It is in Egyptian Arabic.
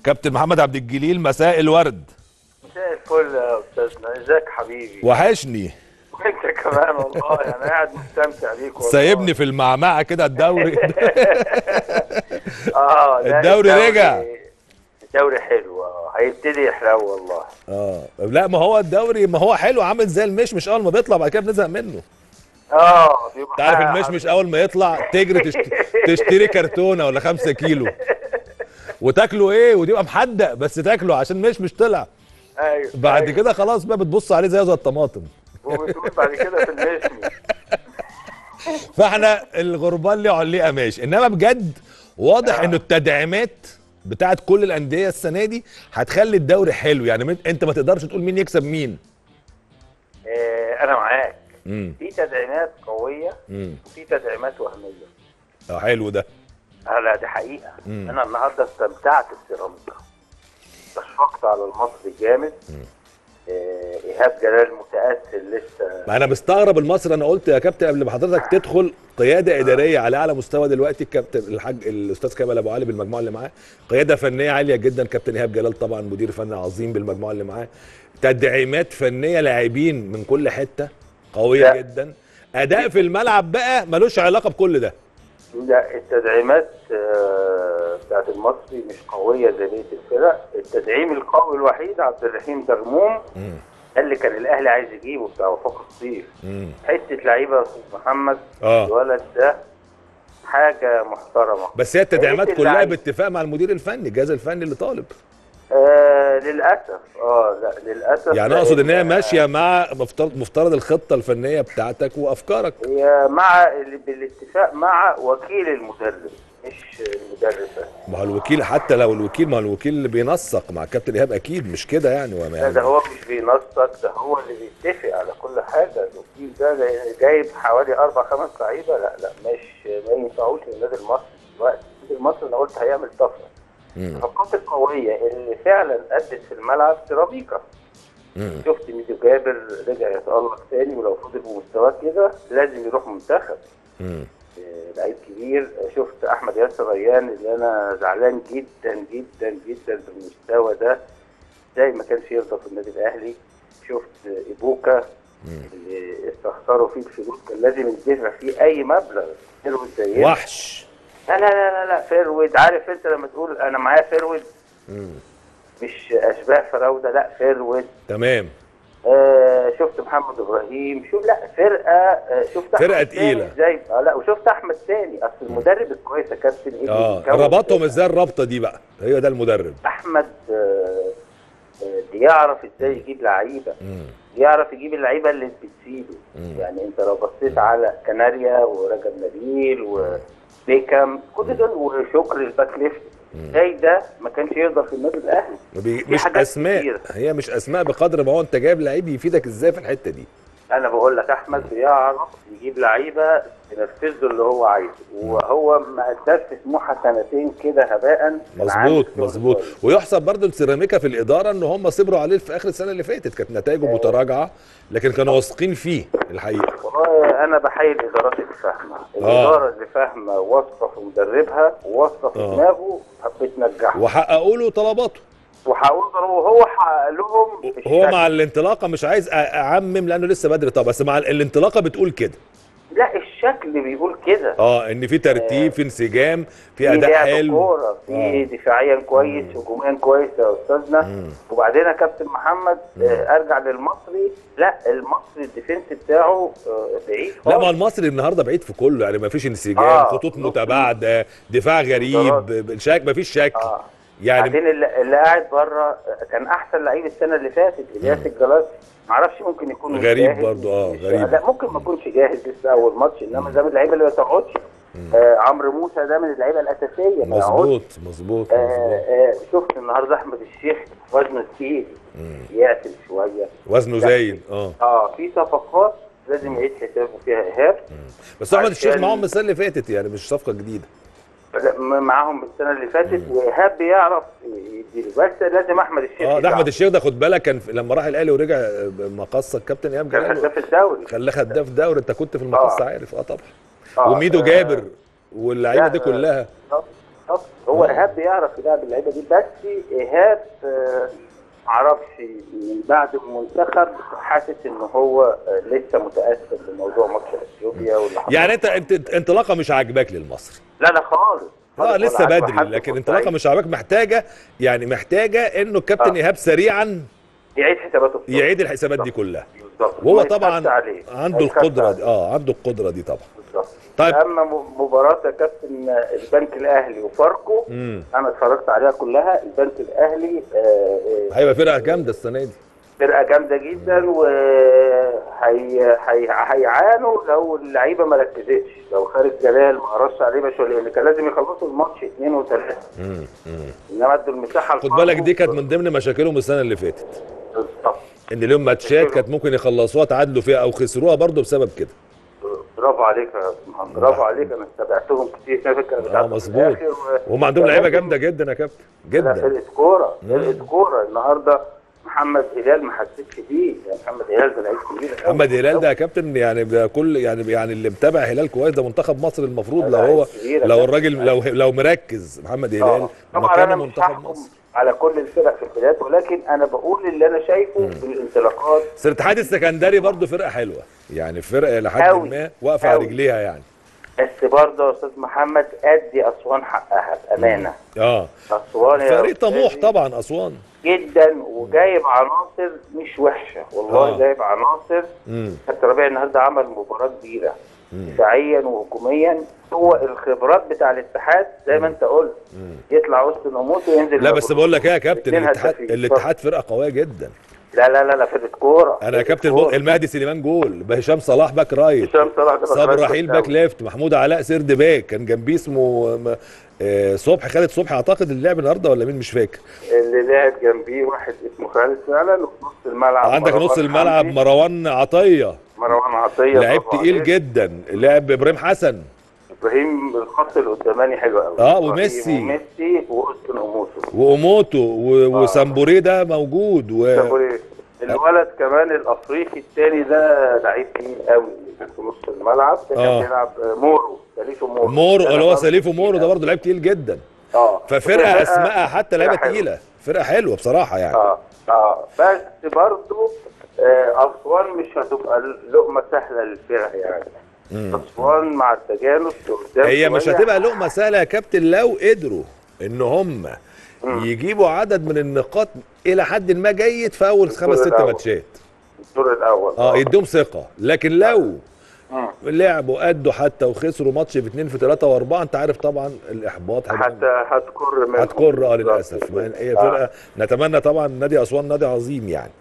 كابتن محمد عبد الجليل مساء الورد مساء الفل يا استاذنا ازيك حبيبي وحشني وانت كمان والله انا قاعد مستمتع بيك والله سايبني في المعمعه كده الدوري اه لا، الدوري رجع. الدوري حلو اه هيبتدي يحلو والله اه لا ما هو الدوري ما هو حلو عامل زي المشمش اول ما بيطلع بعد كده بنزهق منه اه بيبقى انت عارف حاجة المشمش اول ما يطلع تجري تشت... تشتري كرتونه ولا خمسة كيلو وتاكله ايه وتبقى محدق بس تاكله عشان مشمش طلع ايوه بعد أيوة. كده خلاص بقى بتبص عليه زي زي الطماطم وبتقول بعد كده في المشمش فاحنا الغربال ليه عليه ماشي انما بجد واضح آه. انه التدعيمات بتاعت كل الانديه السنه دي هتخلي الدوري حلو يعني من- انت ما تقدرش تقول مين يكسب مين آه انا معاك امم في تدعيمات قويه امم وفي تدعيمات وهميه اه حلو ده اه لا دي حقيقه مم. انا النهارده استمتعت بسيراميكا اشفقت على المصري جامد آه، ايهاب جلال متاثر لسه ما انا مستغرب المصري انا قلت يا كابتن قبل ما حضرتك تدخل قياده اداريه على اعلى مستوى دلوقتي الكابتن الحاج الاستاذ كمال ابو علي بالمجموعه اللي معاه قياده فنيه عاليه جدا كابتن ايهاب جلال طبعا مدير فني عظيم بالمجموعه اللي معاه تدعيمات فنيه لاعبين من كل حته قويه لا. جدا اداء في الملعب بقى ملوش علاقه بكل ده لا التدعيمات آه، بتاعت المصري مش قويه زي بقيه الفرق التدعيم القوي الوحيد عبد الرحيم درموم مم. ده اللي كان الاهلي عايز يجيبه بتاع وفاق الصيف مم. حته لعيبه يا استاذ محمد اه الولد ده حاجه محترمه بس هي التدعيمات حتة كلها اللعيب. باتفاق مع المدير الفني الجهاز الفني اللي طالب آه للاسف اه لا للاسف يعني اقصد ان هي لأن- ماشيه مع مفترض مفترض الخطه الفنيه بتاعتك وافكارك هي مع بالاتفاق مع وكيل المدرب مش المدرب بس ما هو الوكيل حتى لو الوكيل ما هو الوكيل اللي بينسق مع الكابتن ايهاب اكيد مش كده يعني وما لا ده هو مش بينسق ده هو اللي بيتفق على كل حاجه الوكيل ده جايب حوالي اربع خمس لعيبه لا لا مش ما ينفعوش للنادي المصري دلوقتي النادي المصري انا قلت هيعمل طفره مم. الصفقات القويه اللي فعلا ادت في الملعب سيراميكا مم. شفت ميدو جابر رجع يتالق تاني ولو فضل بمستواه كده لازم يروح منتخب مم. آه، لعيب كبير آه، شفت احمد ياسر ريان اللي انا زعلان جدا جدا جدا بالمستوى ده زي ما كانش يرضى في النادي الاهلي شفت آه، ايبوكا اللي استخسروا فيه الفلوس كان لازم يدفع فيه اي مبلغ فيرود زي وحش لا لا لا لا لا فيرود عارف انت لما تقول انا معايا فيرود مم. مش اشباه فراوده لا فيرود تمام آه شفت محمد ابراهيم شوف لا فرقه آه شفت فرقة أحمد تقيلة. تاني ازاي اه لا وشفت احمد تاني اصل المدرب الكويس يا كابتن إيه اه بيكون ربطهم فرقة. ازاي الرابطه دي بقى هي ده المدرب احمد آه آه بيعرف ازاي يجيب لعيبه مم. يعرف يجيب اللعيبه اللي بتسيبه مم. يعني انت لو بصيت على كناريا ورجب نبيل وبيكم كل دول وشكر الباك ليفت ازاي ده ما كانش يقدر في النادي الاهلي بي... في مش حاجات اسماء كتير. هي مش اسماء بقدر ما هو انت جايب لعيب يفيدك ازاي في الحته دي انا بقول لك احمد بيعرف يجيب لعيبه ينفذ له اللي هو عايزه وهو ما اداش في سموحه سنتين كده هباء كان عامل مظبوط شغل مظبوط كويس. ويحسب برضو السيراميكا في الاداره ان هم صبروا عليه في اخر السنه اللي فاتت كانت نتائجه متراجعه لكن كانوا واثقين فيه الحقيقه والله انا بحيي الادارات اللي فاهمه الاداره اللي فاهمه واثقه في مدربها واثقه في آه. دماغه بتنجحه وحققوا له طلباته وهقول وهو حقق لهم هو الشكل. مع الانطلاقه مش عايز أ- اعمم لانه لسه بدري طبعا بس مع الانطلاقه بتقول كده لا الشكل بيقول كده اه ان في ترتيب في انسجام في في اداء لعب حلو كوره في دفاعيا كويس هجوميا كويس يا استاذنا مم. وبعدين يا كابتن محمد آه، ارجع للمصري لا المصري الديفنس بتاعه آه، بعيد لا ما خالص. المصري النهارده بعيد في كله يعني ما فيش انسجام آه. خطوط متباعده دفاع غريب الشك ما فيش شكل اه يعني بعدين اللي, اللي قاعد بره كان احسن لعيب السنه اللي فاتت الياس الجلاس معرفش ممكن يكون مش غريب جاهز، برضو، آه، مش- غريب. لا ممكن ما يكونش جاهز لسه اول ماتش انما ده من اللعيبه اللي ما تقعدش آه عمرو موسى ده من اللعيبه الاساسيه ما يقعدش مظبوط مظبوط آه مظبوط آه شفت النهارده احمد الشيخ وزنه تقيل يعتل شويه وزنه زايد اه اه في صفقات لازم يعيد حسابه فيها ايهاب بس احمد الشيخ عشان- معاهم من السنه اللي فاتت يعني مش صفقه جديده لا، م- معاهم السنه اللي فاتت وايهاب بيعرف يديله بس لازم احمد الشيخ اه ده يدعم. احمد الشيخ ده خد بالك كان في- لما راح الاهلي ورجع آه، مقصه الكابتن ايهاب كان جلال هداف الدوري خلاه هداف دوري انت كنت في المقصه آه. عارف اه طبعا آه، وميدو آه. جابر واللعيبه لا، دي كلها اه اعتقد هو آه. ايهاب بيعرف يلعب اللعيبه دي بس ايهاب آه، معرفش من بعد المنتخب حاسس ان هو آه، لسه متاثر بموضوع ماتش اثيوبيا واللي حصل. يعني انت انت انطلاقه مش عاجباك للمصري لا لا خالص اه خالص لسه ولا عاجبه بدري حد لكن في انطلاقه الصعيد. مش عاجباك محتاجه يعني محتاجه انه الكابتن آه. ايهاب سريعا يعيد حساباته الصبح. يعيد الحسابات دي كلها بالظبط وهو ما طبعا يخافش عليه. عنده ما يخافش القدره عليه. دي اه عنده القدره دي طبعا بالظبط طيب. اما م- مباراه يا كابتن البنك الاهلي وفاركو امم انا اتفرجت عليها كلها البنك الاهلي آه، آه، هيبقى فرقه جامده السنه دي فرقه جامده جدا وهي هي هيعانوا لو اللعيبه ما ركزتش لو خالد جلال ما قرصش عليه مش لان كان لازم يخلصوا الماتش اثنين وثلاثه امم امم انما ادوا المساحه خد بالك دي كانت من ضمن مشاكلهم السنه اللي فاتت بالظبط ان لهم ماتشات كانت ممكن يخلصوها تعادلوا فيها او خسروها برضه بسبب كده برافو عليك يا أستاذ محمد برافو عليك انا استبعتهم كتير على فكره اه مظبوط وهم عندهم لعيبه جامده جدا يا كابتن لا جدا فرقه كوره فرقه كوره النهارده محمد هلال ما حسيتش بيه يعني محمد هلال ده لعيب كبير أوي. محمد هلال ده يا كابتن يعني ده كل يعني يعني اللي متابع هلال كويس ده منتخب مصر المفروض لو لا، هو كبير يا لو كابتن. الراجل لو لو مركز محمد هلال آه. طبعا مكانه انا مش منتخب هحكم مصر على كل الفرق في البدايات ولكن انا بقول اللي انا شايفه بالانطلاقات بس الاتحاد السكندري برضه فرقه حلوه يعني فرقه لحد أوي. ما واقفه على أوي. رجليها يعني بس برضه يا استاذ محمد ادي اسوان حقها بامانه اه اسوان يا فريق طموح أستاذي طبعا اسوان جدا وجايب عناصر مش وحشه والله آه. جايب عناصر امم حتى ربيع النهارده عمل مباراه كبيره دفاعيا وهجوميا هو الخبرات بتاع الاتحاد زي ما انت قلت يطلع وسط ناموس وينزل لا بس بقول لك ايه يا كابتن اتنين الاتحاد هدافين. الاتحاد فرقه قويه جدا لا لا لا لا فرقه كوره انا يا فرقة كابتن كورة. بقول المهدي سليمان جول هشام صلاح باك رايت هشام صلاح ده صبر باك رايت رحيل كويس باك أوي. ليفت محمود علاء سرد باك كان جنبيه اسمه م- آه، صبحي خالد صبحي اعتقد اللي لعب النهارده ولا مين مش فاكر اللي لعب جنبيه واحد اسمه خالد فعلا وفي نص الملعب عندك مروان نص الملعب حمدي، مروان عطيه مروان عطيه لعيب برافو تقيل عليك. جدا لعب ابراهيم حسن ابراهيم الخط القداماني حلو قوي آه، إبراهيم وميسي. وميسي واوستن اوموسو واوموتو و- آه. وسامبوري ده موجود و... سامبوري. الولد كمان الافريقي الثاني ده لعيب تقيل قوي في نص الملعب ده آه. كان بيلعب مورو سليفو مورو مورو ده اللي هو برضه سليفو مورو ده تقيل برضه لعيب تقيل جدا اه ففرقه فرقة- اسمائها حتى لعيبه فرقة حلوة. تقيله فرقه حلوه بصراحه يعني اه اه بس برضه آه اسوان مش هتبقى لقمه سهله للفرق يعني اسوان مع التجانس قدام هي مش شوية. هتبقى لقمه سهله يا كابتن لو قدروا ان هم يجيبوا عدد من النقاط الى حد ما جيد في اول خمس ست الأول. ماتشات الدور الاول اه يديهم ثقه لكن لو مم. لعبوا قدوا حتى وخسروا ماتش في اثنين في ثلاثه واربعه انت عارف طبعا الاحباط هيبقى- حتى هتكر منهم. هتكر اه بالظبط. للاسف ما هي آه. فرقه نتمنى طبعا نادي اسوان نادي عظيم يعني